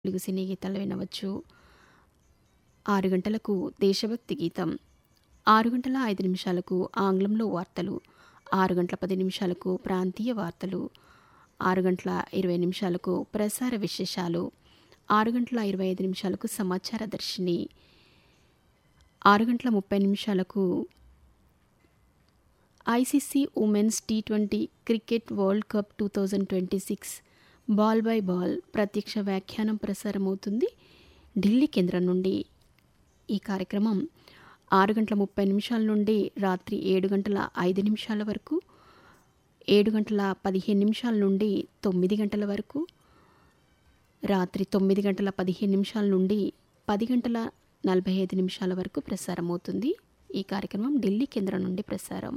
తెలుగు సినీ గీతాలు వినవచ్చు ఆరు గంటలకు దేశభక్తి గీతం ఆరు గంటల ఐదు నిమిషాలకు ఆంగ్లంలో వార్తలు ఆరు గంటల పది నిమిషాలకు ప్రాంతీయ వార్తలు ఆరు గంటల ఇరవై నిమిషాలకు ప్రసార విశేషాలు ఆరు గంటల ఇరవై ఐదు నిమిషాలకు సమాచార దర్శిని ఆరు గంటల ముప్పై నిమిషాలకు ICC women's T twenty cricket world cup two thousand twenty six ball by ball ప్రత్యక్ష వ్యాఖ్యానం ప్రసారమవుతుంది ఢిల్లీ కేంద్రం నుండి ఈ కార్యక్రమం ఆరు గంటల ముప్పై నిమిషాల నుండి రాత్రి ఏడు గంటల ఐదు నిమిషాల వరకు ఏడు గంటల పదిహేను నిమిషాల నుండి తొమ్మిది గంటల వరకు రాత్రి తొమ్మిది గంటల పదిహేను నిమిషాల నుండి పది గంటల నలభై ఐదు నిమిషాల వరకు ప్రసారం అవుతుంది ఈ కార్యక్రమం ఢిల్లీ కేంద్రం నుండి ప్రసారం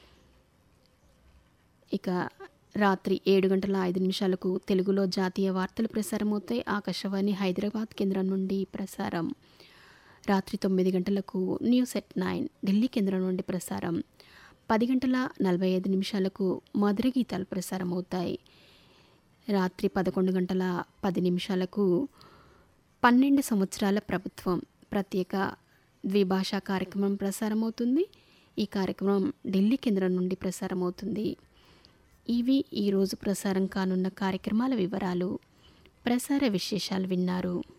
ఇక రాత్రి ఏడు గంటల ఐదు నిమిషాలకు తెలుగులో జాతీయ వార్తలు ప్రసారమవుతాయి ఆకాశవాణి హైదరాబాద్ కేంద్రం నుండి ప్రసారం రాత్రి తొమ్మిది గంటలకు న్యూస్ ఎట్ నైన్ ఢిల్లీ కేంద్రం నుండి ప్రసారం పది గంటల నలభై ఐదు నిమిషాలకు మధుర గీతాలు ప్రసారం అవుతాయి రాత్రి పదకొండు గంటల పది నిమిషాలకు పన్నెండు సంవత్సరాల ప్రభుత్వం ప్రత్యేక ద్విభాషా కార్యక్రమం ప్రసారమవుతుంది ఈ కార్యక్రమం ఢిల్లీ కేంద్రం నుండి ప్రసారమవుతుంది ఇవి ఈరోజు ప్రసారం కానున్న కార్యక్రమాల వివరాలు ప్రసార విశేషాలు విన్నారు